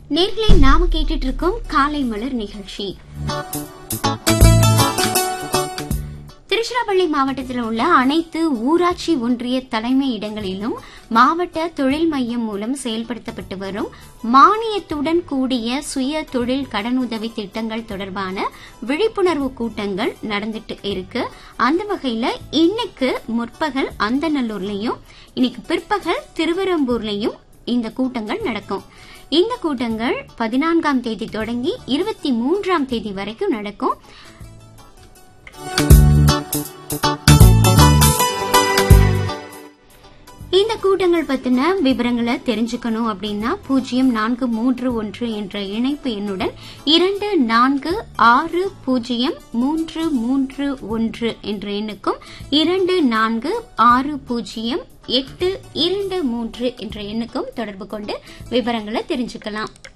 நேர்களை நாம கேட்டுட்டு இருக்கோம் காலை மலர் நிகழ்ச்சி திருச்சிராப்பள்ளி மாவட்டத்தில் உள்ள அனைத்து ஊராட்சி ஒன்றிய தலைமை இடங்களிலும் மாவட்ட தொழில் மையம் மூலம் செயல்படுத்தப்பட்டு வரும் மானியத்துடன் கூடிய சுய தொழில் கடனுதவி திட்டங்கள் தொடர்பான விழிப்புணர்வு கூட்டங்கள் நடந்துட்டு இருக்கு அந்த வகையில இன்னைக்கு முற்பகல் அந்தநல்லூர்லயும் இன்னைக்கு பிற்பகல் திருவரம்பூர்லயும் இந்த கூட்டங்கள் நடக்கும் இந்த கூட்டங்கள் பதினான்காம் தேதி தொடங்கி இருபத்தி மூன்றாம் தேதி வரைக்கும் நடக்கும் இந்த கூட்டங்கள் பத்தின விவரங்களை தெரிஞ்சுக்கணும் அப்படின்னா பூஜ்ஜியம் நான்கு மூன்று ஒன்று என்ற இணைப்பு எண்ணுடன் இரண்டு நான்கு ஆறு பூஜ்ஜியம் மூன்று மூன்று ஒன்று என்ற எண்ணுக்கும் இரண்டு நான்கு ஆறு பூஜ்ஜியம் எட்டு இரண்டு மூன்று என்ற எண்ணுக்கும் தொடர்பு கொண்டு விவரங்களை தெரிஞ்சுக்கலாம்